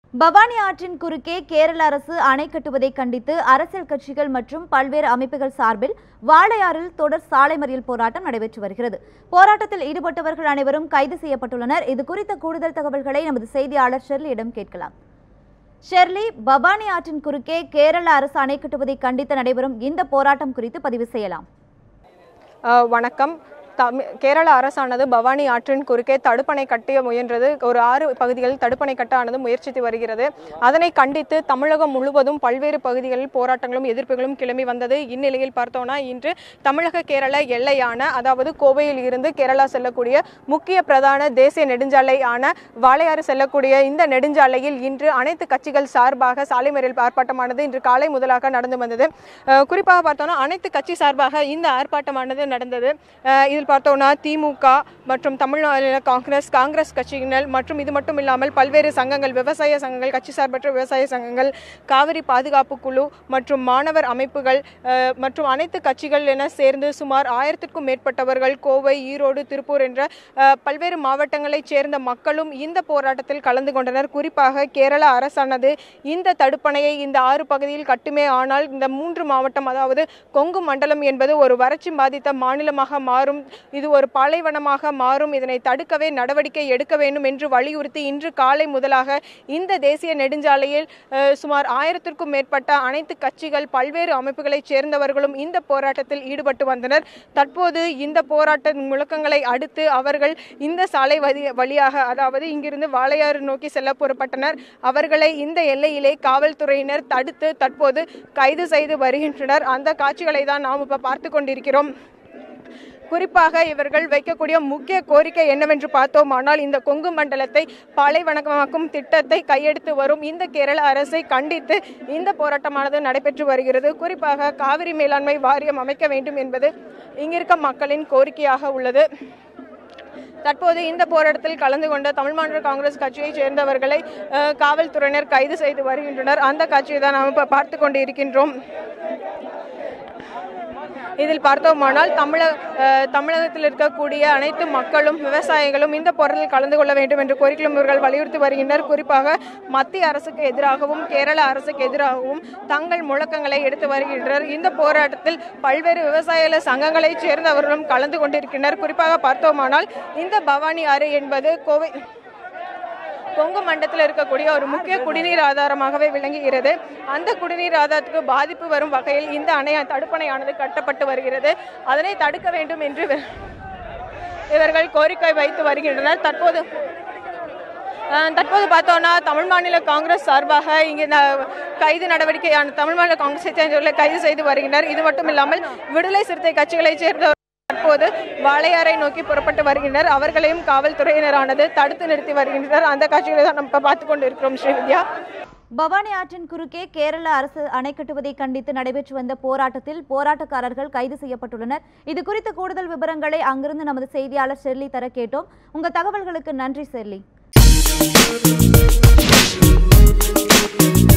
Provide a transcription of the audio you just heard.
பவானி ஆற்றின் குறுக்கே கேரள அரசு அணை கட்டுவதை கண்டித்து அரசியல் கட்சிகள் மற்றும் பல்வேறு அமைப்புகள் சார்பில் வாளையாறில் தொடர் சாலை மறியல் போராட்டம் நடைபெற்று வருகிறது போராட்டத்தில் ஈடுபட்டவர்கள் அனைவரும் கைது செய்யப்பட்டுள்ளனர் இது குறித்த கூடுதல் தகவல்களை நமது செய்தியாளர் ஷெர்லியிடம் கேட்கலாம் ஷெர்லி பவானி ஆற்றின் குறுக்கே கேரள அரசு அணை கட்டுவதை கண்டித்து நடைபெறும் இந்த போராட்டம் குறித்து பதிவு செய்யலாம் அஹ் வணக்கம் தமி கேரள அரசானது பவானி ஆற்றின் குறுக்கே தடுப்பணை கட்டிய முயன்றது ஒரு ஆறு பகுதிகளில் தடுப்பணை கட்டானது முயற்சித்து வருகிறது அதனை கண்டித்து தமிழகம் முழுவதும் பல்வேறு பகுதிகளில் போராட்டங்களும் எதிர்ப்புகளும் கிளம்பி வந்தது இந்நிலையில் பார்த்தோம்னா இன்று தமிழக கேரள எல்லையான அதாவது கோவையில் இருந்து கேரளா செல்லக்கூடிய முக்கிய பிரதான தேசிய நெடுஞ்சாலையான வாளையாறு செல்லக்கூடிய இந்த நெடுஞ்சாலையில் இன்று அனைத்து கட்சிகள் சார்பாக சாலை மறியல் ஆர்ப்பாட்டமானது இன்று காலை முதலாக நடந்து வந்தது அஹ் குறிப்பாக பார்த்தோம்னா அனைத்து கட்சி சார்பாக இந்த ஆர்ப்பாட்டமானது நடந்தது அஹ் இதில் பார்த்தோம்னா திமுக மற்றும் தமிழ்நாடு காங்கிரஸ் காங்கிரஸ் கட்சியினர் மற்றும் இது மட்டும் இல்லாமல் பல்வேறு சங்கங்கள் விவசாய சங்கங்கள் கட்சி சார்பற்ற விவசாய சங்கங்கள் காவிரி பாதுகாப்பு குழு மற்றும் மாணவர் அமைப்புகள் அஹ் மற்றும் அனைத்து கட்சிகள் என சேர்ந்து சுமார் ஆயிரத்திற்கும் மேற்பட்டவர்கள் கோவை ஈரோடு திருப்பூர் என்ற அஹ், பல்வேறு மாவட்டங்களைச் சேர்ந்த மக்களும் இந்த போராட்டத்தில் கலந்து கொண்டனர் குறிப்பாக கேரள அரசானது இந்த தடுப்பணையை இந்த ஆறு பகுதியில் கட்டுமே ஆனால் இந்த மூன்று மாவட்டம் அதாவது கொங்கு மண்டலம் என்பது ஒரு வறட்சி பாதித்த மாநிலமாக மாறும் இது ஒரு பாலைவனமாக மாறும் இதனை தடுக்கவே நடவடிக்கை எடுக்க வேண்டும் என்று வலியுறுத்தி இன்று காலை முதலாக இந்த தேசிய நெடுஞ்சாலையில் அஹ், சுமார் ஆயிரத்திற்கும் மேற்பட்ட அனைத்து கட்சிகள் பல்வேறு அமைப்புகளைச் சேர்ந்தவர்களும் இந்த போராட்டத்தில் ஈடுபட்டு வந்தனர் தற்போது இந்த போராட்ட முழக்கங்களை அடுத்து அவர்கள் இந்த சாலை வழி வழியாக அதாவது இங்கிருந்து வாளையாறு நோக்கி செல்ல புறப்பட்டனர் அவர்களை இந்த எல்லையிலே காவல்துறையினர் தடுத்து தற்போது கைது செய்து வருகின்றனர் அந்த காட்சிகளை தான் நாம் இப்போ பார்த்து கொண்டிருக்கிறோம் குறிப்பாக இவர்கள் வைக்கக்கூடிய முக்கிய கோரிக்கை என்னவென்று பார்த்தோமானால் இந்த கொங்கு மண்டலத்தை பாலைவனமாக்கும் திட்டத்தை கையெடுத்து வரும் இந்த கேரள அரசை கண்டித்து இந்த போராட்டமானது நடைபெற்று வருகிறது குறிப்பாக காவிரி மேலாண்மை வாரியம் அமைக்க வேண்டும் என்பது இங்கிருக்க மக்களின் கோரிக்கையாக உள்ளது தற்போது இந்த போராட்டத்தில் கலந்து கொண்ட தமிழ் மாநில காங்கிரஸ் கட்சியைச் சேர்ந்தவர்களை அஹ், காவல்துறையினர் கைது செய்து வருகின்றனர் அந்த காட்சியை தான் நாம் இப்போ பார்த்து கொண்டு இருக்கின்றோம் இதில் பார்த்தோமானால் தமிழக அஹ், தமிழகத்தில் இருக்கக்கூடிய அனைத்து மக்களும் விவசாயிகளும் இந்த போராட்டத்தில் கலந்து கொள்ள வேண்டும் என்று கோரிக்கையும் இவர்கள் வலியுறுத்தி வருகின்றனர் குறிப்பாக மத்திய அரசுக்கு எதிராகவும் கேரள அரசுக்கு எதிராகவும் தங்கள் முழக்கங்களை எடுத்து வருகின்றனர் இந்த போராட்டத்தில் பல்வேறு விவசாய சங்கங்களைச் சேர்ந்தவர்களும் கலந்து கொண்டிருக்கின்றனர் குறிப்பாக பார்த்தோமானால் இந்த பவானி ஆறு என்பது கோவை கொங்கு மண்டலத்தில் இருக்கக்கூடிய ஒரு முக்கிய குடிநீர் ஆதாரமாகவே விளங்குகிறது அந்த குடிநீர் ஆதாரத்துக்கு பாதிப்பு வரும் வகையில் இந்த அணை தடுப்பணையானது கட்டப்பட்டு வருகிறது அதனை தடுக்க வேண்டும் என்று இவர்- இவர்கள் கோரிக்கை வைத்து வருகின்றனர் தற்போது அஹ், தற்போது பார்த்தோம்னா தமிழ் மாநில காங்கிரஸ் சார்பாக இங்கே ந- கைது நடவடிக்கையான தமிழ் மாநில காங்கிரஸை சேர்ந்தவர்களை கைது செய்து வருகின்றனர் இது மட்டும் இல்லாமல் விடுதலை சிறுத்தை கட்சிகளைச் சேர்ந்த தற்போது வாளையாரை நோக்கி புறப்பட்டு வருகின்றனர் அவர்களையும் காவல்துறையினரானது தடுத்து நிறுத்தி வருகின்றனர் அந்த காட்சிகளை தான் நம்ம பார்த்து கொண்டு இருக்கிறோம் ஸ்ரீவித்யா பவானி ஆற்றின் குறுக்கே கேரள அரசு அணை கட்டுவதை கண்டித்து நடைபெற்று வந்த போராட்டத்தில் போராட்டக்காரர்கள் கைது செய்யப்பட்டுள்ளனர் இது குறித்த கூடுதல் விவரங்களை அங்கிருந்து நமது செய்தியாளர் ஷெர்லி தர கேட்டோம் உங்க தகவல்களுக்கு நன்றி ஷெர்லி